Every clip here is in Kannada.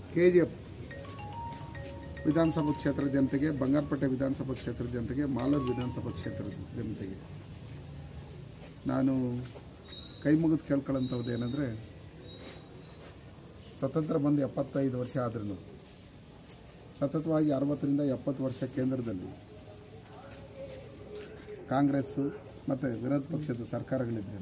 ಕೆ ಜಿ ಎಫ್ ವಿಧಾನಸಭಾ ಕ್ಷೇತ್ರದ ಜನತೆಗೆ ಬಂಗಾರಪೇಟೆ ವಿಧಾನಸಭಾ ಕ್ಷೇತ್ರದ ಜನತೆಗೆ ಮಾಲೂರು ವಿಧಾನಸಭಾ ಕ್ಷೇತ್ರದ ಜನತೆಗೆ ನಾನು ಕೈ ಮುಗಿದು ಕೇಳ್ಕೊಳ್ಳೋಂಥದ್ದು ಏನಂದರೆ ಸ್ವತಂತ್ರ ಬಂದು ಎಪ್ಪತ್ತೈದು ವರ್ಷ ಆದ್ರೂ ಸತತವಾಗಿ ಅರವತ್ತರಿಂದ ಎಪ್ಪತ್ತು ವರ್ಷ ಕೇಂದ್ರದಲ್ಲಿ ಕಾಂಗ್ರೆಸ್ಸು ಮತ್ತು ವಿರೋಧ ಪಕ್ಷದ ಸರ್ಕಾರಗಳಿದ್ದರು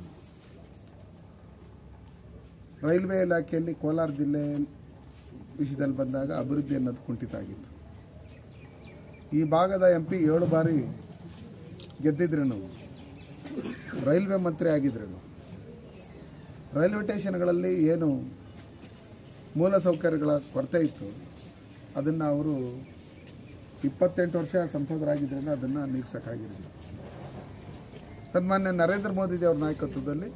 ರೈಲ್ವೆ ಇಲಾಖೆಯಲ್ಲಿ ಕೋಲಾರ ಜಿಲ್ಲೆ ವಿಷಯದಲ್ಲಿ ಬಂದಾಗ ಅಭಿವೃದ್ಧಿ ಅನ್ನೋದು ಕುಂಠಿತ ಆಗಿತ್ತು ಈ ಭಾಗದ ಎಂ ಪಿ ಏಳು ಬಾರಿ ಗೆದ್ದಿದ್ರೇನು ರೈಲ್ವೆ ಮಂತ್ರಿ ಆಗಿದ್ರೇನು ರೈಲ್ವೆ ಸ್ಟೇಷನ್ಗಳಲ್ಲಿ ಏನು ಮೂಲಸೌಕರ್ಯಗಳ ಕೊರತೆ ಇತ್ತು ಅದನ್ನು ಅವರು ಇಪ್ಪತ್ತೆಂಟು ವರ್ಷ ಸಂಸದರಾಗಿದ್ರೇನು ಅದನ್ನು ನೀಗ್ಸೋಕ್ಕಾಗಿರಲಿಲ್ಲ ಸನ್ಮಾನ್ಯ ನರೇಂದ್ರ ಮೋದಿಜಿ ಅವ್ರ ನಾಯಕತ್ವದಲ್ಲಿ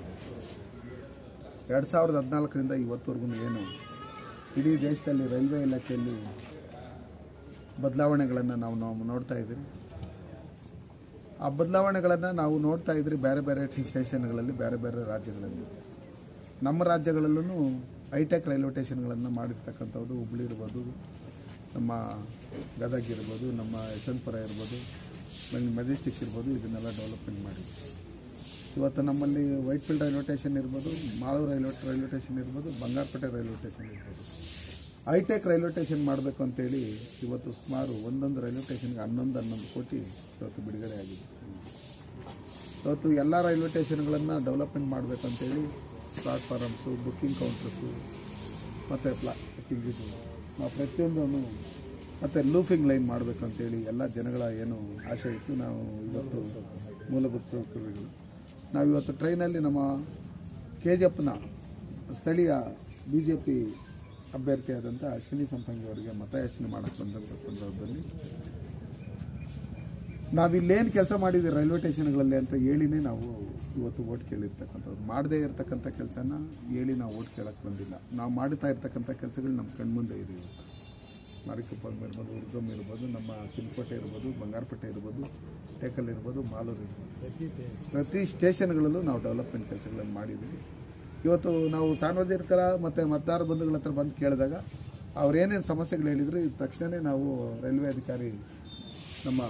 ಎರಡು ಸಾವಿರದ ಹದಿನಾಲ್ಕರಿಂದ ಇವತ್ತವರೆಗೂ ಏನು ಇಡೀ ದೇಶದಲ್ಲಿ ರೈಲ್ವೆ ಇಲಾಖೆಯಲ್ಲಿ ಬದಲಾವಣೆಗಳನ್ನು ನಾವು ನಾವು ನೋಡ್ತಾ ಇದ್ದೀವಿ ಆ ಬದಲಾವಣೆಗಳನ್ನು ನಾವು ನೋಡ್ತಾ ಇದ್ರಿ ಬೇರೆ ಬೇರೆ ಸ್ಟೇಷನ್ಗಳಲ್ಲಿ ಬೇರೆ ಬೇರೆ ರಾಜ್ಯಗಳಲ್ಲಿ ನಮ್ಮ ರಾಜ್ಯಗಳಲ್ಲೂ ಹೈಟೆಕ್ ರೈಲ್ವೆ ಸ್ಟೇಷನ್ಗಳನ್ನು ಮಾಡಿರ್ತಕ್ಕಂಥದ್ದು ಹುಬ್ಳಿ ಇರ್ಬೋದು ನಮ್ಮ ಗದಗ ಇರ್ಬೋದು ನಮ್ಮ ಯಶವಂತಪುರ ಇರ್ಬೋದು ಬೆಂಗ್- ಮೆಜೆಸ್ಟಿಕ್ ಇರ್ಬೋದು ಇದನ್ನೆಲ್ಲ ಡೆವಲಪ್ಮೆಂಟ್ ಮಾಡಿದ್ವಿ ಇವತ್ತು ನಮ್ಮಲ್ಲಿ ವೈಟ್ಫೀಲ್ಡ್ ರೈಲ್ವೆ ಸ್ಟೇಷನ್ ಇರ್ಬೋದು ಮಾಲೂರು ರೈಲ್ವೆ ರೈಲ್ವೆ ಸ್ಟೇಷನ್ ಇರ್ಬೋದು ಬಂಗಾರಪೇಟೆ ರೈಲ್ವೆ ಸ್ಟೇಷನ್ ಇರ್ಬೋದು ಹೈಟೆಕ್ ರೈಲ್ವೆ ಸ್ಟೇಷನ್ ಮಾಡಬೇಕು ಅಂತೇಳಿ ಇವತ್ತು ಸುಮಾರು ಒಂದೊಂದು ರೈಲ್ವೆ ಸ್ಟೇಷನ್ಗೆ ಹನ್ನೊಂದು ಹನ್ನೊಂದು ಕೋಟಿ ಇವತ್ತು ಬಿಡುಗಡೆ ಆಗಿದೆ ಇವತ್ತು ಎಲ್ಲ ರೈಲ್ವೆ ಸ್ಟೇಷನ್ಗಳನ್ನು ಡೆವಲಪ್ಮೆಂಟ್ ಮಾಡಬೇಕಂತೇಳಿ ಪ್ಲಾಟ್ಫಾರಮ್ಸು ಬುಕ್ಕಿಂಗ್ ಕೌಂಟರ್ಸು ಮತ್ತು ಪ್ಲಾ ಇದು ಆ ಪ್ರತಿಯೊಂದನ್ನು ಮತ್ತು ಲೂಫಿಂಗ್ ಲೈನ್ ಮಾಡಬೇಕಂತೇಳಿ ಎಲ್ಲ ಜನಗಳ ಏನು ಆಸೆ ಇತ್ತು ನಾವು ಇವತ್ತು ಮೂಲಭೂತ ಸೌಕರ್ಯಗಳು ನಾವು ಇವತ್ತು ಟ್ರೈನಲ್ಲಿ ನಮ್ಮ ಕೆ ಜಿ ಎಫ್ನ ಸ್ಥಳೀಯ ಬಿ ಜೆ ಪಿ ಅಭ್ಯರ್ಥಿಯಾದಂಥ ಅಶ್ವಿನಿ ಸಂಪಂಗಿ ಅವರಿಗೆ ಮತಯಾಚನೆ ಮಾಡಕ್ಕೆ ಬಂದಂಥ ಸಂದರ್ಭದಲ್ಲಿ ನಾವಿಲ್ಲೇನು ಕೆಲಸ ಮಾಡಿದ್ದೀವಿ ರೈಲ್ವೆ ಸ್ಟೇಷನ್ಗಳಲ್ಲಿ ಅಂತ ಹೇಳಿನೇ ನಾವು ಇವತ್ತು ಓಟ್ ಕೇಳಿರ್ತಕ್ಕಂಥದ್ದು ಮಾಡದೇ ಇರತಕ್ಕಂಥ ಕೆಲಸನ ಹೇಳಿ ನಾವು ಓಟ್ ಕೇಳಕ್ಕೆ ಬಂದಿಲ್ಲ ನಾವು ಮಾಡ್ತಾ ಇರ್ತಕ್ಕಂಥ ಕೆಲಸಗಳು ನಮ್ಮ ಕಣ್ಮುಂದೆ ಇದೆ ಇವತ್ತು ಮಾರಿಕಪ್ಪಂ ಇರ್ಬೋದು ಉರ್ಗಮ್ ಇರ್ಬೋದು ನಮ್ಮ ಚಿಲ್ಕೋಟೆ ಇರ್ಬೋದು ಬಂಗಾರಪೇಟೆ ಇರ್ಬೋದು ಟೇಕಲ್ ಇರ್ಬೋದು ಮಾಲೂರು ಇರ್ಬೋದು ಪ್ರತಿ ಸ್ಟೇಷನ್ಗಳಲ್ಲೂ ನಾವು ಡೆವಲಪ್ಮೆಂಟ್ ಕೆಲಸಗಳನ್ನು ಮಾಡಿದ್ದೀವಿ ಇವತ್ತು ನಾವು ಸಾರ್ವಜನಿಕರ ಮತ್ತು ಮತದಾರ ಬಂಧುಗಳ ಹತ್ರ ಬಂದು ಕೇಳಿದಾಗ ಅವ್ರು ಏನೇನು ಸಮಸ್ಯೆಗಳು ಹೇಳಿದ್ರು ಇದ್ದ ತಕ್ಷಣವೇ ನಾವು ರೈಲ್ವೆ ಅಧಿಕಾರಿ ನಮ್ಮ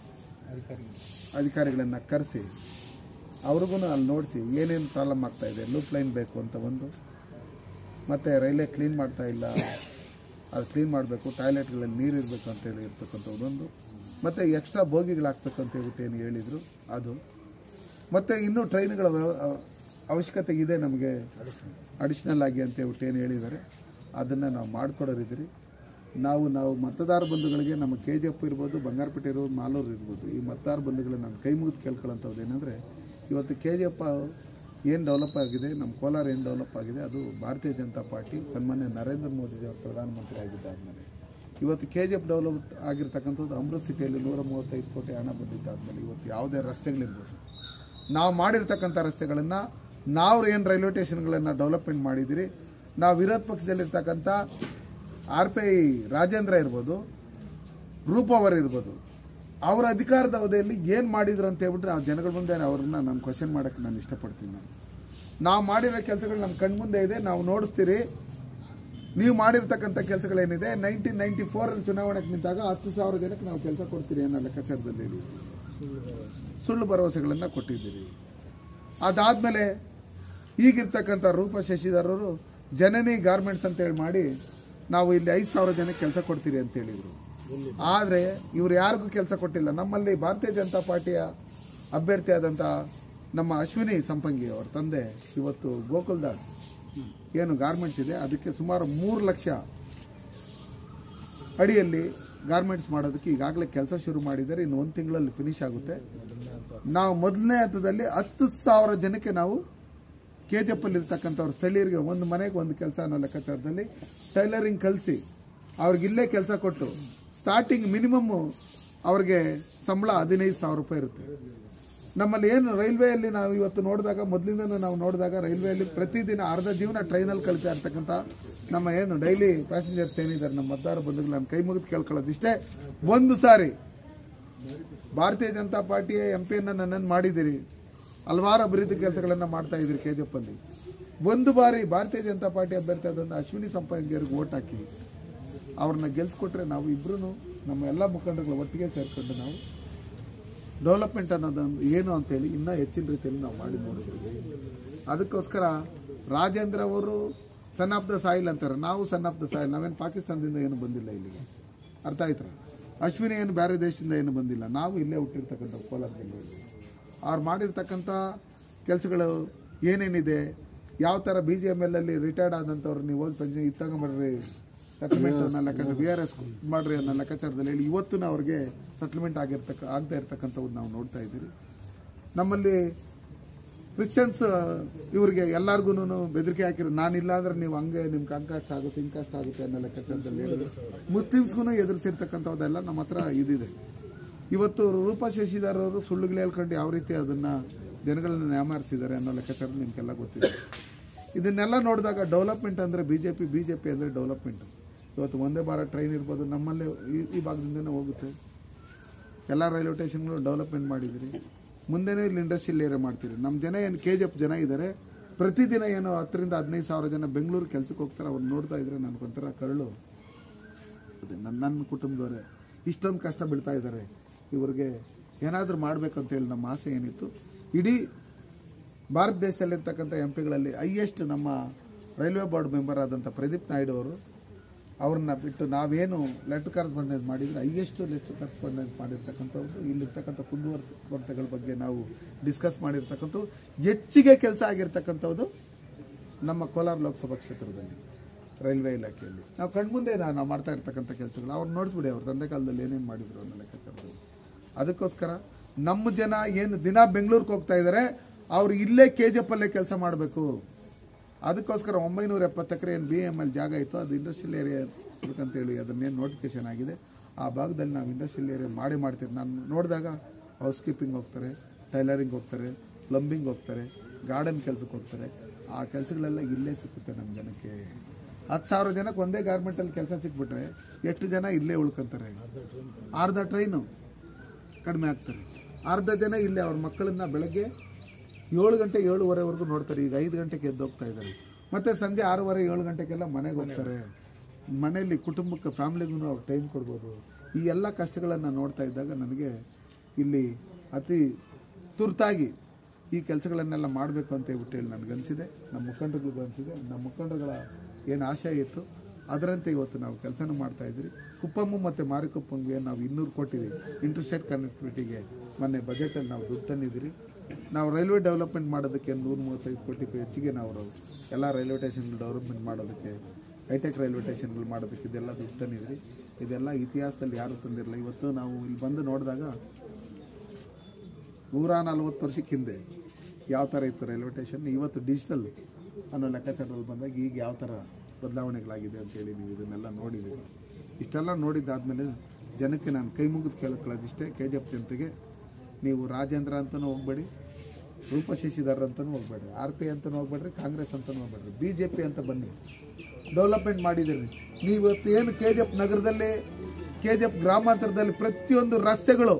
ಅಧಿಕಾರಿಗಳನ್ನು ಕರೆಸಿ ಅವ್ರಿಗೂ ಅಲ್ಲಿ ನೋಡಿಸಿ ಏನೇನು ಪ್ರಾಬ್ಲಮ್ ಆಗ್ತಾ ಇದೆ ಲೂಪ್ ಲೈನ್ ಬೇಕು ಅಂತ ಒಂದು ಮತ್ತು ರೈಲ್ವೆ ಕ್ಲೀನ್ ಮಾಡ್ತಾ ಇಲ್ಲ ಅದು ಕ್ಲೀನ್ ಮಾಡಬೇಕು ಟಾಯ್ಲೆಟ್ಗಳಲ್ಲಿ ನೀರು ಇರಬೇಕು ಅಂತೇಳಿ ಇರ್ತಕ್ಕಂಥದ್ದೊಂದು ಮತ್ತು ಎಕ್ಸ್ಟ್ರಾ ಬೋಗಿಗಳು ಹಾಕ್ಬೇಕು ಅಂತ ಹೇಳ್ಬಿಟ್ಟು ಏನು ಹೇಳಿದರು ಅದು ಮತ್ತು ಇನ್ನೂ ಟ್ರೈನ್ಗಳ ವ್ಯವ- ಅವ- ಅವಶ್ಯಕತೆ ಇದೆ ನಮಗೆ ಅಡಿಷ್ನಲ್ ಆಗಿ ಅಂತ ಹೇಳ್ಬಿಟ್ಟು ಏನು ಹೇಳಿದ್ದಾರೆ ಅದನ್ನು ನಾವು ಮಾಡಿಕೊಡೋರಿದ್ದೀರಿ ನಾವು ನಾವು ಮತದಾರ ಬಂಧುಗಳಿಗೆ ನಮ್ಮ ಕೆ ಜಿ ಎಫ್ ಇರ್ಬೋದು ಬಂಗಾರಪೇಟೆ ಇರ್ಬೋದು ಮಾಲೂರು ಇರ್ಬೋದು ಈ ಮತದಾರ ಬಂಧುಗಳನ್ನ ನಾನು ಕೈ ಮುಗಿದು ಕೇಳ್ಕೊಳ್ಳೋಂಥದ್ದು ಏನಂದರೆ ಇವತ್ತು ಕೆ ಜಿ ಎಫ್ ಏನು ಡೆವಲಪ್ ಆಗಿದೆ ನಮ್ಮ ಕೋಲಾರ ಏನು ಡೆವಲಪ್ ಆಗಿದೆ ಅದು ಭಾರತೀಯ ಜನತಾ ಪಾರ್ಟಿ ಸನ್ಮಾನ್ಯ ನರೇಂದ್ರ ಮೋದಿಜಿ ಅವರು ಪ್ರಧಾನಮಂತ್ರಿ ಆಗಿದ್ದಾದ್ಮೇಲೆ ಇವತ್ತು ಕೆ ಜಿ ಎಫ್ ಡೆವಲಪ್ ಆಗಿರ್ತಕ್ಕಂಥದ್ದು ಅಮೃತ್ ಸಿಟಿಯಲ್ಲಿ ನೂರ ಮೂವತ್ತೈದು ಕೋಟಿ ಹಣ ಬಂದಿದ್ದಾದ್ಮೇಲೆ ಇವತ್ತು ಯಾವುದೇ ರಸ್ತೆಗಳಿರ್ಬೋದು ನಾವು ಮಾಡಿರ್ತಕ್ಕಂಥ ರಸ್ತೆಗಳನ್ನು ನಾವು ಏನು ರೈಲ್ವೆ ಸ್ಟೇಷನ್ಗಳನ್ನು ಡೆವಲಪ್ಮೆಂಟ್ ಮಾಡಿದಿರಿ ನಾವು ವಿರೋಧ ಪಕ್ಷದಲ್ಲಿರ್ತಕ್ಕಂಥ ಆರ್ ಪಿ ಐ ರಾಜೇಂದ್ರ ಇರ್ಬೋದು ರೂಪ್ ಅವರ್ ಇರ್ಬೋದು ಅವರ ಅಧಿಕಾರದ ಅವಧಿಯಲ್ಲಿ ಏನು ಮಾಡಿದ್ರು ಅಂತ ಹೇಳ್ಬಿಟ್ಟು ನಾವು ಜನಗಳ ಮುಂದೆ ಅವ್ರನ್ನ ನಾನು ಕ್ವಶನ್ ಮಾಡೋಕ್ಕೆ ನಾನು ಇಷ್ಟಪಡ್ತೀನಿ ನಾನು ನಾವು ಮಾಡಿರೋ ಕೆಲಸಗಳು ನಮ್ಮ ಕಣ್ಮುಂದೆ ಇದೆ ನಾವು ನೋಡಿಸ್ತೀರಿ ನೀವು ಮಾಡಿರ್ತಕ್ಕಂಥ ಕೆಲಸಗಳೇನಿದೆ ನೈನ್ಟೀನ್ ನೈನ್ಟಿ ಫೋರಲ್ಲಿ ಚುನಾವಣೆಗೆ ನಿಂತಾಗ ಹತ್ತು ಸಾವಿರ ಜನಕ್ಕೆ ನಾವು ಕೆಲಸ ಕೊಡ್ತೀರಿ ಅನ್ನೋ ಲೆಕ್ಕಾಚಾರದಲ್ಲಿ ಹೇಳಿ ಸುಳ್ಳು ಭರವಸೆಗಳನ್ನು ಕೊಟ್ಟಿದ್ದೀರಿ ಅದಾದಮೇಲೆ ಈಗಿರ್ತಕ್ಕಂಥ ರೂಪ ಶಶಿಧರರು ಜನನಿ ಗಾರ್ಮೆಂಟ್ಸ್ ಅಂತೇಳಿ ಮಾಡಿ ನಾವು ಇಲ್ಲಿ ಐದು ಸಾವಿರ ಜನಕ್ಕೆ ಕೆಲಸ ಕೊಡ್ತೀರಿ ಅಂತ ಹೇಳಿದರು ಆದರೆ ಇವರು ಯಾರಿಗೂ ಕೆಲಸ ಕೊಟ್ಟಿಲ್ಲ ನಮ್ಮಲ್ಲಿ ಭಾರತೀಯ ಜನತಾ ಪಾರ್ಟಿಯ ಅಭ್ಯರ್ಥಿಯಾದಂಥ ನಮ್ಮ ಅಶ್ವಿನಿ ಸಂಪಂಗಿ ಅವರ ತಂದೆ ಇವತ್ತು ಗೋಕುಲ್ದಾಸ್ ಏನು ಗಾರ್ಮೆಂಟ್ಸ್ ಇದೆ ಅದಕ್ಕೆ ಸುಮಾರು ಮೂರು ಲಕ್ಷ ಅಡಿಯಲ್ಲಿ ಗಾರ್ಮೆಂಟ್ಸ್ ಮಾಡೋದಕ್ಕೆ ಈಗಾಗಲೇ ಕೆಲಸ ಶುರು ಮಾಡಿದ್ದಾರೆ ಇನ್ನು ಒಂದು ತಿಂಗಳಲ್ಲಿ ಫಿನಿಶ್ ಆಗುತ್ತೆ ನಾವು ಮೊದಲನೇ ಹಂತದಲ್ಲಿ ಹತ್ತು ಸಾವಿರ ಜನಕ್ಕೆ ನಾವು ಕೆ ಜಿ ಎಫಲ್ಲಿ ಇರ್ತಕ್ಕಂಥವ್ರು ಸ್ಥಳೀಯರಿಗೆ ಒಂದು ಮನೆಗೆ ಒಂದು ಕೆಲಸ ಅನ್ನೋ ಲೆಕ್ಕಾಚಾರದಲ್ಲಿ ಟೈಲರಿಂಗ್ ಕಲಿಸಿ ಅವ್ರಿಗೆ ಇಲ್ಲೇ ಕೆಲಸ ಕೊಟ್ಟು ಸ್ಟಾರ್ಟಿಂಗ್ ಮಿನಿಮಮ್ಮು ಅವ್ರಿಗೆ ಸಂಬಳ ಹದಿನೈದು ಸಾವಿರ ರೂಪಾಯಿ ಇರುತ್ತೆ ನಮ್ಮಲ್ಲಿ ಏನು ರೈಲ್ವೆಯಲ್ಲಿ ನಾವು ಇವತ್ತು ನೋಡಿದಾಗ ಮೊದಲಿಂದನೂ ನಾವು ನೋಡಿದಾಗ ರೈಲ್ವೆಯಲ್ಲಿ ಪ್ರತಿದಿನ ಅರ್ಧ ಜೀವನ ಟ್ರೈನಲ್ಲಿ ಕಲಿತಾ ಇರ್ತಕ್ಕಂಥ ನಮ್ಮ ಏನು ಡೈಲಿ ಪ್ಯಾಸೆಂಜರ್ಸ್ ಏನಿದ್ದಾರೆ ನಮ್ಮ ಮತದಾರ ಬಂಧುಗಳು ನಾನು ಕೈ ಮುಗಿದು ಕೇಳ್ಕೊಳ್ಳೋದು ಇಷ್ಟೇ ಒಂದು ಸಾರಿ ಭಾರತೀಯ ಜನತಾ ಪಾರ್ಟಿಯ ಎಂ ಪಿಯನ್ನು ನನ್ನನ್ನು ಮಾಡಿದ್ದೀರಿ ಹಲವಾರು ಅಭಿವೃದ್ಧಿ ಕೆಲಸಗಳನ್ನು ಮಾಡ್ತಾ ಇದ್ರಿ ಕೆ ಜಿ ಎಫಲ್ಲಿ ಒಂದು ಬಾರಿ ಭಾರತೀಯ ಜನತಾ ಪಾರ್ಟಿ ಅಭ್ಯರ್ಥಿ ಆದಂಥ ಅಶ್ವಿನಿ ಸಂಪಂಗಿಯರಿಗೆ ಓಟ್ ಹಾಕಿ ಅವ್ರನ್ನ ಗೆಲ್ಸ್ಕೊಟ್ರೆ ನಾವು ಇಬ್ರು ನಮ್ಮ ಎಲ್ಲ ಮುಖಂಡರುಗಳು ಒಟ್ಟಿಗೆ ಸೇರ್ಕೊಂಡು ನಾವು ಡೆವಲಪ್ಮೆಂಟ್ ಅನ್ನೋದೊಂದು ಏನು ಅಂತೇಳಿ ಇನ್ನೂ ಹೆಚ್ಚಿನ ರೀತಿಯಲ್ಲಿ ನಾವು ಮಾಡಿ ನೋಡಿದ್ವಿ ಅದಕ್ಕೋಸ್ಕರ ರಾಜೇಂದ್ರ ಅವರು ಸನ್ ಆಫ್ ದ ಸಾಯಿಲ್ ಅಂತಾರೆ ನಾವು ಸನ್ ಆಫ್ ದ ಸಾಯಿಲ್ ನಾವೇನು ಪಾಕಿಸ್ತಾನದಿಂದ ಏನು ಬಂದಿಲ್ಲ ಇಲ್ಲಿಗೆ ಅರ್ಥ ಆಯ್ತರ ಅಶ್ವಿನಿ ಏನು ಬೇರೆ ದೇಶದಿಂದ ಏನು ಬಂದಿಲ್ಲ ನಾವು ಇಲ್ಲೇ ಹುಟ್ಟಿರ್ತಕ್ಕಂಥ ಕೋಲಾರ ಜಿಲ್ಲೆಯಲ್ಲಿ ಅವ್ರು ಮಾಡಿರ್ತಕ್ಕಂಥ ಕೆಲಸಗಳು ಏನೇನಿದೆ ಯಾವ ಥರ ಬಿ ಜಿ ಎಮ್ ಎಲ್ ಅಲ್ಲಿ ರಿಟೈರ್ಡ್ ಆದಂಥವ್ರು ನೀವು ಹೋಗಿ ಪೆನ್ಷನ್ ಇದು ತಗೊಂಬರ್ರಿ ಸೆಟಲ್ಮೆಂಟ್ ಅನ್ನೋ ಲೆಕ್ಕ ಬಿ ಆರ್ ಎಸ್ ಮಾಡ್ರಿ ಅನ್ನೋ ಲೆಕ್ಕಾಚಾರದಲ್ಲಿ ಹೇಳಿ ಇವತ್ತು ಅವ್ರಿಗೆ ಸೆಟಲ್ಮೆಂಟ್ ಆಗಿರ್ತಕ್ಕ ಆಗದೆ ಇರ್ತಕ್ಕಂಥದ್ದು ನಾವು ನೋಡ್ತಾ ಇದ್ದೀರಿ ನಮ್ಮಲ್ಲಿ ಕ್ರಿಶ್ಚಿಯನ್ಸ್ ಇವರಿಗೆ ಎಲ್ಲಾರ್ಗು ಬೆದರಿಕೆ ಹಾಕಿರೋ ನಾನಿಲ್ಲ ಅಂದ್ರೆ ನೀವು ಹಂಗೆ ನಿಮ್ ಕಂಕಷ್ಟ ಆಗುತ್ತೆ ಇಂಕಷ್ಟ ಆಗುತ್ತೆ ಅನ್ನೋ ಲೆಕ್ಕಾಚಾರದಲ್ಲಿ ಹೇಳಿದ್ರು ಮುಸ್ಲಿಮ್ಸ್ಗೂ ಎದುರಿಸಿರ್ತಕ್ಕಂಥದ್ದೆಲ್ಲ ನಮ್ಮ ಹತ್ರ ಇದಿದೆ ಇವತ್ತು ರೂಪಾ ಶಶಿಧರ್ ಅವರು ಸುಳ್ಳುಗಳು ಹೇಳ್ಕೊಂಡು ಯಾವ ರೀತಿ ಅದನ್ನ ಜನಗಳನ್ನ ನ್ಯಾಮಾರಿಸಿದ್ದಾರೆ ಅನ್ನೋ ಲೆಕ್ಕಾಚಾರ ನಿಮ್ಗೆಲ್ಲ ಗೊತ್ತಿದೆ ಇದನ್ನೆಲ್ಲ ನೋಡಿದಾಗ ಡೆವಲಪ್ಮೆಂಟ್ ಅಂದರೆ B J P B J P ಅಂದರೆ ಡೆವಲಪ್ಮೆಂಟ್ ಇವತ್ತು ಒಂದೇ ಭಾರತ್ ಟ್ರೈನ್ ಇರ್ಬೋದು ನಮ್ಮಲ್ಲೇ ಈ ಈ ಭಾಗದಿಂದನೇ ಹೋಗುತ್ತೆ ಎಲ್ಲ ರೈಲ್ವೆ ಸ್ಟೇಷನ್ಗಳು ಡೆವಲಪ್ಮೆಂಟ್ ಮಾಡಿದಿರಿ ಮುಂದೆನೇ ಇಲ್ಲಿ ಇಂಡಸ್ಟ್ರಿಯಲ್ ಏರಿಯಾ ಮಾಡ್ತೀರಿ ನಮ್ಮ ಜನ ಏನು ಕೆ ಜಿ ಎಫ್ ಜನ ಇದ್ದಾರೆ ಪ್ರತಿದಿನ ಏನೋ ಹತ್ತರಿಂದ ಹದಿನೈದು ಸಾವಿರ ಜನ ಬೆಂಗಳೂರು ಕೆಲಸಕ್ಕೆ ಹೋಗ್ತಾರೆ ಅವ್ರು ನೋಡ್ತಾ ಇದ್ರೆ ನನಗೊಂಥರ ಕರಳು ಅದೇ ನನ್ನ ನನ್ನ ಕುಟುಂಬದವರೇ ಇಷ್ಟೊಂದು ಕಷ್ಟ ಬೀಳ್ತಾ ಇದ್ದಾರೆ ಇವ್ರಿಗೆ ಏನಾದರೂ ಮಾಡಬೇಕಂತೇಳಿ ನಮ್ಮ ಆಸೆ ಏನಿತ್ತು ಇಡೀ ಭಾರತ ದೇಶದಲ್ಲಿರ್ತಕ್ಕಂಥ ಎಂ ಪಿಗಳಲ್ಲಿ ಹೈಯೆಸ್ಟ್ ನಮ್ಮ ರೈಲ್ವೆ ಬೋರ್ಡ್ ಮೆಂಬರ್ ಆದಂಥ ಪ್ರದೀಪ್ ನಾಯ್ಡು ಅವರು ಅವ್ರನ್ನ ಬಿಟ್ಟು ನಾವೇನು ಲೆಟರ್ ಕರೆಸ್ಪಾಂಡೆನ್ಸ್ ಮಾಡಿದ್ರೆ ಹೈಯೆಸ್ಟ್ ಲೆಟರ್ ಕರೆಸ್ಪಾಂಡೆನ್ಸ್ ಮಾಡಿರ್ತಕ್ಕಂಥದ್ದು ಇಲ್ಲಿರ್ತಕ್ಕಂಥ ಕುಂದುವರ್ತೆಗಳ ಬಗ್ಗೆ ನಾವು ಡಿಸ್ಕಸ್ ಮಾಡಿರ್ತಕ್ಕಂಥದ್ದು ಹೆಚ್ಚಿಗೆ ಕೆಲಸ ಆಗಿರ್ತಕ್ಕಂಥದ್ದು ನಮ್ಮ ಕೋಲಾರ ಲೋಕಸಭಾ ಕ್ಷೇತ್ರದಲ್ಲಿ ರೈಲ್ವೆ ಇಲಾಖೆಯಲ್ಲಿ ನಾವು ಕಣ್ಮುಂದೆ ನಾ- ನಾವು ಮಾಡ್ತಾ ಇರ್ತಕ್ಕಂಥ ಕೆಲಸಗಳು ಅವ್ರು ನೋಡಿಸ್ಬಿಡಿ ಅವ್ರ ತಂದೆ ಕಾಲದಲ್ಲಿ ಏನೇನು ಮಾಡಿದ್ರು ಅನ್ನೋ ಲೆಕ್ಕಾಚಾರದಲ್ಲಿ ಅದಕ್ಕೋಸ್ಕರ ನಮ್ಮ ಜನ ಏನು ದಿನ ಬೆಂಗಳೂರಿಗೆ ಹೋಗ್ತಾ ಇದ್ದಾರೆ ಅವ್ರು ಇಲ್ಲೇ ಕೆ ಜಿ ಎಫ್ ಅಲ್ಲೇ ಕೆಲಸ ಮಾಡಬೇಕು ಅದಕ್ಕೋಸ್ಕರ ಒಂಬೈನೂರ ಎಪ್ಪತ್ತು ಎಕರೆ ಏನು ಬಿ ಎಮ್ ಎಲ್ ಜಾಗ ಇತ್ತು ಅದು ಇಂಡಸ್ಟ್ರಿಯಲ್ ಏರಿಯಾ ಅಂತೇಳಿ ಅದನ್ನೇನು ನೋಟಿಫಿಕೇಶನ್ ಆಗಿದೆ ಆ ಭಾಗದಲ್ಲಿ ನಾವು ಇಂಡಸ್ಟ್ರಿಯಲ್ ಏರಿಯಾ ಮಾಡಿ ಮಾಡ್ತೀವಿ ನಾನು ನೋಡಿದಾಗ ಹೌಸ್ ಕೀಪಿಂಗ್ ಹೋಗ್ತಾರೆ ಟೈಲರಿಂಗ್ ಹೋಗ್ತಾರೆ ಪ್ಲಂಬಿಂಗ್ ಹೋಗ್ತಾರೆ ಗಾರ್ಡನ್ ಕೆಲಸಕ್ಕೆ ಹೋಗ್ತಾರೆ ಆ ಕೆಲಸಗಳೆಲ್ಲ ಇಲ್ಲೇ ಸಿಕ್ಕುತ್ತೆ ನಮ್ಮ ಜನಕ್ಕೆ ಹತ್ತು ಸಾವಿರ ಜನಕ್ಕೆ ಒಂದೇ ಗಾರ್ಮೆಂಟಲ್ಲಿ ಕೆಲಸ ಸಿಕ್ಬಿಟ್ರೆ ಎಷ್ಟು ಜನ ಇಲ್ಲೇ ಉಳ್ಕೊಂತಾರೆ ಅರ್ಧ ಟ್ರೈನು ಕಡಿಮೆ ಆಗ್ತಾರೆ ಅರ್ಧ ಜನ ಇಲ್ಲೇ ಅವ್ರ ಮಕ್ಕಳನ್ನ ಬೆಳಗ್ಗೆ ಏಳು ಗಂಟೆ ಏಳುವರೆವರೆಗೂ ನೋಡ್ತಾರೆ ಈಗ ಐದು ಗಂಟೆಗೆ ಎದ್ದು ಹೋಗ್ತಾ ಇದ್ದಾರೆ ಮತ್ತೆ ಸಂಜೆ ಆರೂವರೆ ಏಳು ಗಂಟೆಗೆಲ್ಲ ಮನೆಗೆ ಹೋಗ್ತಾರೆ ಮನೆಯಲ್ಲಿ ಕುಟುಂಬಕ್ಕೆ ಫ್ಯಾಮ್ಲಿಗೂ ಅವ್ರು ಟೈಮ್ ಕೊಡ್ಬೋದು ಈ ಎಲ್ಲ ಕಷ್ಟಗಳನ್ನು ನೋಡ್ತಾ ಇದ್ದಾಗ ನನಗೆ ಇಲ್ಲಿ ಅತಿ ತುರ್ತಾಗಿ ಈ ಕೆಲಸಗಳನ್ನೆಲ್ಲ ಮಾಡಬೇಕು ಅಂತ ಹೇಳ್ಬಿಟ್ಟು ಹೇಳಿ ನನಗನ್ಸಿದೆ ನಮ್ಮ ಮುಖಂಡರಿಗೂ ಅನಿಸಿದೆ ನಮ್ಮ ಮುಖಂಡರುಗಳ ಏನು ಆಶಯ ಇತ್ತು ಅದರಂತೆ ಇವತ್ತು ನಾವು ಕೆಲಸನೂ ಮಾಡ್ತಾ ಇದ್ರಿ ಕುಪ್ಪಮ್ಮ ಮತ್ತು ಮಾರಿಕೊಪ್ಪಂಗೆ ನಾವು ಇನ್ನೂರು ಕೊಟ್ಟಿದ್ದೀವಿ ಇಂಟರ್ಸ್ಟೇಟ್ ಕನೆಕ್ಟಿವಿಟಿಗೆ ಮೊನ್ನೆ ಬಜೆಟಲ್ಲಿ ನಾವು ದುಡ್ಡು ತಂದಿದ್ದೀರಿ ನಾವು ರೈಲ್ವೆ ಡೆವಲಪ್ಮೆಂಟ್ ಮಾಡೋದಕ್ಕೆ ನೂರ ಮೂವತ್ತೈದು ಕೋಟಿಗೂ ಹೆಚ್ಚಿಗೆ ನಾವು ಎಲ್ಲ ರೈಲ್ವೆ ಸ್ಟೇಷನ್ಗಳು ಡೆವಲಪ್ಮೆಂಟ್ ಮಾಡೋದಕ್ಕೆ ಹೈಟೆಕ್ ರೈಲ್ವೆ ಸ್ಟೇಷನ್ಗಳು ಮಾಡೋದಕ್ಕೆ ಇದೆಲ್ಲ ದುಡ್ಡು ತಂದಿದ್ರಿ ಇದೆಲ್ಲ ಇತಿಹಾಸದಲ್ಲಿ ಯಾರೂ ತಂದಿರಲಿಲ್ಲ ಇವತ್ತು ನಾವು ಇಲ್ಲಿ ಬಂದು ನೋಡಿದಾಗ ನೂರ ನಲ್ವತ್ತು ವರ್ಷಕ್ಕೆ ಹಿಂದೆ ಯಾವ ಥರ ಇತ್ತು ರೈಲ್ವೆ ಸ್ಟೇಷನ್ ಇವತ್ತು ಡಿಜಿಟಲ್ ಅನ್ನೋ ಲೆಕ್ಕಾಚಾರದಲ್ಲಿ ಬಂದಾಗ ಈಗ ಯಾವ ಥರ ಬದಲಾವಣೆಗಳಾಗಿದೆ ಅಂತೇಳಿ ನೀವು ಇದನ್ನೆಲ್ಲ ನೋಡಿದ್ದೀರಿ ಇಷ್ಟೆಲ್ಲ ನೋಡಿದ್ದಾದ್ಮೇಲೆ ಜನಕ್ಕೆ ನಾನು ಕೈ ಮುಗಿದು ಕೇಳ್ಕೊಳ್ಳೋದಿಷ್ಟೇ ಕೆ ಜಿ ಎಫ್ ಜನತೆಗೆ ನೀವು ರಾಜೇಂದ್ರ ಅಂತಲೂ ಹೋಗ್ಬೇಡಿ ರೂಪ ಶಶಿಧರ್ ಅಂತಲೂ ಹೋಗ್ಬೇಡ್ರಿ ಆರ್ ಪಿ ಅಂತಲೂ ಹೋಗ್ಬೇಡ್ರಿ ಕಾಂಗ್ರೆಸ್ ಅಂತಲೂ ಹೋಗ್ಬೇಡ್ರಿ ಬಿ ಜೆ ಪಿ ಅಂತ ಬನ್ನಿ ಡೆವಲಪ್ಮೆಂಟ್ ಮಾಡಿದ್ದೀರಿ ನೀವು ಇವತ್ತು ಏನು ಕೆ ಜಿ ಎಫ್ ನಗರದಲ್ಲಿ ಕೆ ಜಿ ಎಫ್ ಗ್ರಾಮಾಂತರದಲ್ಲಿ ಪ್ರತಿಯೊಂದು ರಸ್ತೆಗಳು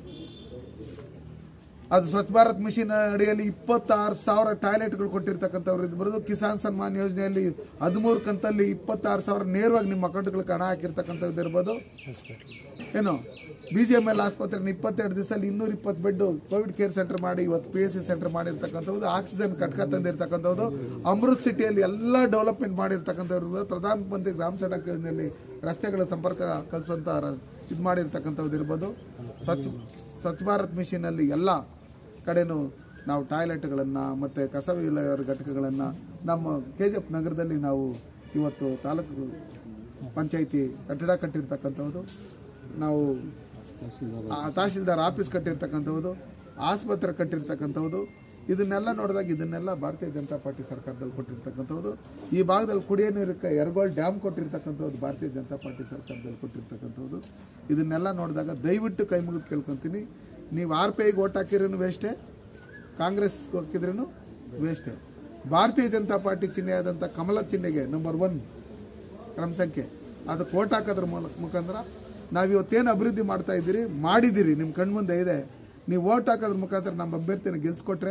ಅದು ಸ್ವಚ್ಛ ಭಾರತ್ ಮಿಷನ್ ಅಡಿಯಲ್ಲಿ ಇಪ್ಪತ್ತಾರು ಸಾವಿರ ಟಾಯ್ಲೆಟ್ಗಳು ಕೊಟ್ಟಿರ್ತಕ್ಕಂಥವ್ರು ಇದು ಬರೋದು ಕಿಸಾನ್ ಸನ್ಮಾನ್ ಯೋಜನೆಯಲ್ಲಿ ಹದಿಮೂರು ಕಂತಲ್ಲಿ ಇಪ್ಪತ್ತಾರು ಸಾವಿರ ನೇರವಾಗಿ ನಿಮ್ಮ ಅಕೌಂಟ್ಗಳಿಗೆ ಹಣ ಹಾಕಿರ್ತಕ್ಕಂಥದ್ದು ಇರ್ಬೋದು ಏನು ಬಿ ಜಿ ಎಮ್ ಎಲ್ ಆಸ್ಪತ್ರೆ ಇಪ್ಪತ್ತೆರಡು ದಿವಸದಲ್ಲಿ ಇನ್ನೂರ ಇಪ್ಪತ್ತು ಬೆಡ್ ಕೋವಿಡ್ ಕೇರ್ ಸೆಂಟರ್ ಮಾಡಿ ಇವತ್ತು ಪಿ ಎಸ್ ಸಿ ಸೆಂಟರ್ ಮಾಡಿರ್ತಕ್ಕಂಥದ್ದು ಆಕ್ಸಿಜನ್ ಕಟ್ಕ ತಂದಿರ್ತಕ್ಕಂಥದ್ದು ಅಮೃತ್ ಸಿಟಿಯಲ್ಲಿ ಎಲ್ಲ ಡೆವಲಪ್ಮೆಂಟ್ ಮಾಡಿರ್ತಕ್ಕಂಥವ್ರು ಪ್ರಧಾನಮಂತ್ರಿ ಗ್ರಾಮ ಸಡಕ್ ಯೋಜನೆಯಲ್ಲಿ ರಸ್ತೆಗಳ ಸಂಪರ್ಕ ಕಲಿಸುವಂಥ ಇದು ಮಾಡಿರ್ತಕ್ಕಂಥದ್ದು ಇರ್ಬೋದು ಸ್ವಚ್ಛ ಸ್ವಚ್ಛ ಭಾರತ್ ಮಿಷನಲ್ಲಿ ಎಲ್ಲ ಕಡೆನೂ ನಾವು ಟಾಯ್ಲೆಟ್ಗಳನ್ನು ಮತ್ತು ಕಸ ವಿಲೇವಾರಿ ಘಟಕಗಳನ್ನು ನಮ್ಮ ಕೆ ಜಿ ಎಫ್ ನಗರದಲ್ಲಿ ನಾವು ಇವತ್ತು ತಾಲೂಕು ಪಂಚಾಯಿತಿ ಕಟ್ಟಡ ಕಟ್ಟಿರ್ತಕ್ಕಂಥದ್ದು ನಾವು ಆ ತಹಸೀಲ್ದಾರ್ ಆಫೀಸ್ ಕಟ್ಟಿರ್ತಕ್ಕಂಥದ್ದು ಆಸ್ಪತ್ರೆ ಕಟ್ಟಿರ್ತಕ್ಕಂಥದ್ದು ಇದನ್ನೆಲ್ಲ ನೋಡಿದಾಗ ಇದನ್ನೆಲ್ಲ ಭಾರತೀಯ ಜನತಾ ಪಾರ್ಟಿ ಸರ್ಕಾರದಲ್ಲಿ ಕೊಟ್ಟಿರ್ತಕ್ಕಂಥದ್ದು ಈ ಭಾಗದಲ್ಲಿ ಕುಡಿಯೋ ನೀರಕ್ಕೆ ಎರಗೋಳ್ ಡ್ಯಾಮ್ ಕೊಟ್ಟಿರ್ತಕ್ಕಂಥದ್ದು ಭಾರತೀಯ ಜನತಾ ಪಾರ್ಟಿ ಸರ್ಕಾರದಲ್ಲಿ ಕೊಟ್ಟಿರ್ತಕ್ಕಂಥದ್ದು ಇದನ್ನೆಲ್ಲ ನೋಡಿದಾಗ ದಯವಿಟ್ಟು ಕೈ ಮುಗಿದು ಕೇಳ್ಕೊತೀನಿ ನೀವು ಆರ್ ಪಿ ಐಗೆ ಓಟ್ ಹಾಕಿದ್ರೂ ವೇಸ್ಟೇ ಕಾಂಗ್ರೆಸ್ ಹಾಕಿದ್ರೂ ವೇಸ್ಟೇ ಭಾರತೀಯ ಜನತಾ ಪಾರ್ಟಿ ಚಿಹ್ನೆ ಆದಂಥ ಕಮಲ ಚಿಹ್ನೆಗೆ ನಂಬರ್ ಒನ್ ಕ್ರಮ ಸಂಖ್ಯೆ ಅದಕ್ಕೆ ಓಟ್ ಹಾಕೋದ್ರ ಮೂಲಕ ಮುಖಾಂತರ ನಾವು ಇವತ್ತೇನು ಅಭಿವೃದ್ಧಿ ಮಾಡ್ತಾ ಇದ್ದೀರಿ ಮಾಡಿದ್ದೀರಿ ನಿಮ್ಮ ಕಣ್ಮುಂದೆ ಇದೆ ನೀವು ಓಟ್ ಹಾಕೋದ್ರ ಮುಖಾಂತರ ನಮ್ಮ ಅಭ್ಯರ್ಥಿನ ಗೆಲ್ಸ್ಕೊಟ್ರೆ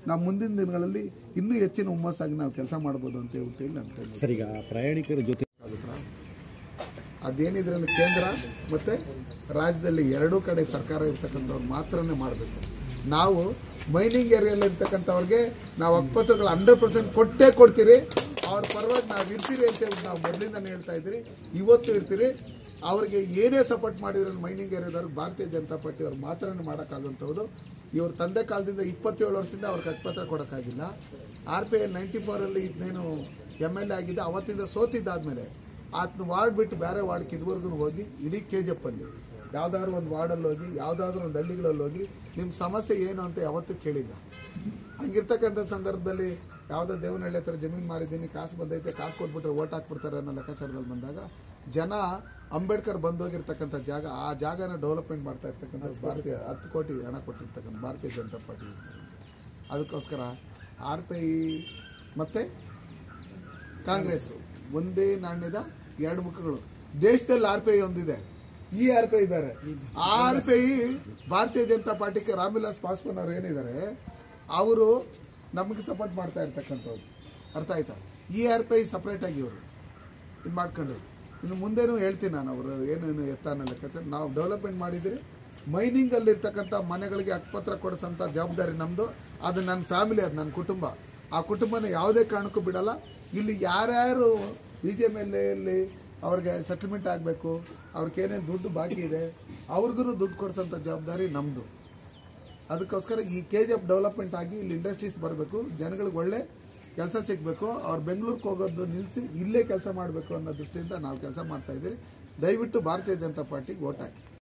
ನಾವು ಮುಂದಿನ ದಿನಗಳಲ್ಲಿ ಇನ್ನೂ ಹೆಚ್ಚಿನ ಹುಮ್ಮಸ್ಸಾಗಿ ನಾವು ಕೆಲಸ ಮಾಡ್ಬೋದು ಅಂತ ಹೇಳ್ಬಿಟ್ಟು ಹೇಳಿ ನಾನು ಕೈ ಸರ್ ಈಗ ಪ್ರಯಾಣಿಕರ ಜೊತೆ ಆಗುತ್ತಾ ಅದೇನಿದ್ರಲ್ಲಿ ಕೇಂದ್ರ ಮತ್ತೆ ರಾಜ್ಯದಲ್ಲಿ ಎರಡೂ ಕಡೆ ಸರ್ಕಾರ ಇರ್ತಕ್ಕಂಥವ್ರು ಮಾತ್ರನೇ ಮಾಡಬೇಕು ನಾವು ಮೈನಿಂಗ್ ಏರಿಯಲ್ಲಿ ಇರ್ತಕ್ಕಂಥವ್ರಿಗೆ ನಾವು ಹಕ್ಕುಪತ್ರಗಳು ಹಂಡ್ರೆಡ್ ಪರ್ಸೆಂಟ್ ಕೊಟ್ಟೇ ಕೊಡ್ತೀರಿ ಅವ್ರ ಪರವಾಗಿ ನಾವು ಇರ್ತೀರಿ ಅಂತ ಹೇಳಿ ನಾವು ಮೊದಲಿಂದನೇ ಹೇಳ್ತಾ ಇದ್ದೀರಿ ಇವತ್ತು ಇರ್ತೀರಿ ಅವ್ರಿಗೆ ಏನೇ ಸಪೋರ್ಟ್ ಮಾಡಿದ್ರು ಮೈನಿಂಗ್ ಏರಿಯಾದವ್ರಿಗೆ ಭಾರತೀಯ ಜನತಾ ಪಾರ್ಟಿ ಅವ್ರು ಮಾತ್ರನೇ ಮಾಡೋಕ್ಕಾಗಂಥದ್ದು ಇವ್ರ ತಂದೆ ಕಾಲದಿಂದ ಇಪ್ಪತ್ತೇಳು ವರ್ಷದಿಂದ ಅವ್ರಿಗೆ ಹಕ್ಕುಪತ್ರ ಕೊಡೋಕ್ಕಾಗಿಲ್ಲ ಆರ್ ಪಿ ಐ ನೈಂಟಿ ಫೋರಲ್ಲಿ ಇದನ್ನೇನು ಎಮ್ ಎಲ್ ಎ ಆಗಿದ್ದ ಅವತ್ತಿಂದ ಸೋತಿದ್ದಾದ್ಮೇಲೆ ಆತನ ವಾರ್ಡ್ ಬಿಟ್ಟು ಬೇರೆ ವಾರ್ಡ್ಗೆ ಇದುವರೆಗೂ ಹೋಗಿ ಇಡೀ ಕೆ ಜಿ ಎಪ್ಪಲ್ಲಿ ಯಾವುದಾದ್ರು ಒಂದು ವಾರ್ಡಲ್ಲಿ ಹೋಗಿ ಯಾವುದಾದ್ರೂ ಒಂದು ಹಳ್ಳಿಗಳಲ್ಲಿ ಹೋಗಿ ನಿಮ್ಮ ಸಮಸ್ಯೆ ಏನು ಅಂತ ಯಾವತ್ತೂ ಕೇಳಿಲ್ಲ ಹಂಗಿರ್ತಕ್ಕಂಥ ಸಂದರ್ಭದಲ್ಲಿ ಯಾವುದೋ ದೇವನಹಳ್ಳಿ ಹತ್ರ ಜಮೀನು ಮಾರಿದ್ದೀನಿ ಕಾಸು ಬಂದೈತೆ ಕಾಸು ಕೊಟ್ಬಿಟ್ರೆ ಓಟ್ ಹಾಕ್ಬಿಡ್ತಾರೆ ಅನ್ನೋ ಲೆಕ್ಕಾಚಾರದಲ್ಲಿ ಬಂದಾಗ ಜನ ಅಂಬೇಡ್ಕರ್ ಬಂದೋಗಿರ್ತಕ್ಕಂಥ ಜಾಗ ಆ ಜಾಗನ ಡೆವಲಪ್ಮೆಂಟ್ ಮಾಡ್ತಾ ಇರ್ತಕ್ಕಂಥ ಭಾರತೀಯ ಹತ್ತು ಕೋಟಿ ಹಣ ಕೊಟ್ಟಿರ್ತಕ್ಕಂಥ ಭಾರತೀಯ ಜನತಾ ಪಾರ್ಟಿ ಅದಕ್ಕೋಸ್ಕರ ಆರ್ ಪಿ ಐ ಮತ್ತು ಕಾಂಗ್ರೆಸ್ ಒಂದೇ ನಾಣ್ಯದ ಎರಡು ಮುಖಗಳು ದೇಶದಲ್ಲಿ ಆರ್ ಪಿ ಐ ಒಂದಿದೆ ಈ ಆರ್ ಪಿ ಐ ಬೇರೆ R P I Bharatiya Janata ಪಾರ್ಟಿಗೆ ರಾಮ್ವಿಲಾಸ್ ಪಾಸ್ವಾನ್ ಅವ್ರು ಏನಿದ್ದಾರೆ ಅವರು ನಮಗೆ ಸಪೋರ್ಟ್ ಮಾಡ್ತಾ ಇರ್ತಕ್ಕಂಥವ್ರು ಅರ್ಥ ಆಯ್ತಾ ಈ ಆರ್ ಪಿ ಐ ಸಪ್ರೇಟಾಗಿ ಇವರು ಇದು ಮಾಡ್ಕೊಂಡು ಇನ್ನು ಮುಂದೇನು ಹೇಳ್ತೀನಿ ನಾನು ಅವರು ಏನೇನು ಎತ್ತ ಅನ್ನೋ ಲೆಕ್ಕಾಚಾರ ನಾವು ಡೆವಲಪ್ಮೆಂಟ್ ಮಾಡಿದರೆ ಮೈನಿಂಗಲ್ಲಿರ್ತಕ್ಕಂಥ ಮನೆಗಳಿಗೆ ಹಕ್ಕುಪತ್ರ ಕೊಡಿಸೋಂಥ ಜವಾಬ್ದಾರಿ ನಮ್ಮದು ಅದು ನನ್ನ ಫ್ಯಾಮಿಲಿ ಅದು ನನ್ನ ಕುಟುಂಬ ಆ ಕುಟುಂಬನ ಯಾವುದೇ ಕಾರಣಕ್ಕೂ ಬಿಡಲ್ಲ ಇಲ್ಲಿ ಯಾರ್ಯಾರು ಬಿ ಜೆ ಎಮ್ ಎಲ್ ಎಲ್ಲಿ ಅವ್ರಿಗೆ ಸೆಟಲ್ಮೆಂಟ್ ಆಗಬೇಕು ಅವ್ರಿಗೆ ಏನೇನು ದುಡ್ಡು ಬಾಕಿ ಇದೆ ಅವ್ರಿಗೂ ದುಡ್ಡು ಕೊಡಿಸೋಂಥ ಜವಾಬ್ದಾರಿ ನಮ್ಮದು ಅದಕ್ಕೋಸ್ಕರ ಈ ಕೆ ಜಿ ಎಫ್ ಡೆವಲಪ್ಮೆಂಟ್ ಆಗಿ ಇಲ್ಲಿ ಇಂಡಸ್ಟ್ರೀಸ್ ಬರಬೇಕು ಜನಗಳಿಗೆ ಒಳ್ಳೆ ಕೆಲಸ ಸಿಗಬೇಕು ಅವ್ರು ಬೆಂಗಳೂರಿಗೆ ಹೋಗೋದು ನಿಲ್ಲಿಸಿ ಇಲ್ಲೇ ಕೆಲಸ ಮಾಡಬೇಕು ಅನ್ನೋ ದೃಷ್ಟಿಯಿಂದ ನಾವು ಕೆಲಸ ಮಾಡ್ತಾ ಇದ್ದೀವಿ ದಯವಿಟ್ಟು ಭಾರತೀಯ ಜನತಾ ಪಾರ್ಟಿಗೆ ಓಟ್ ಹಾಕಿ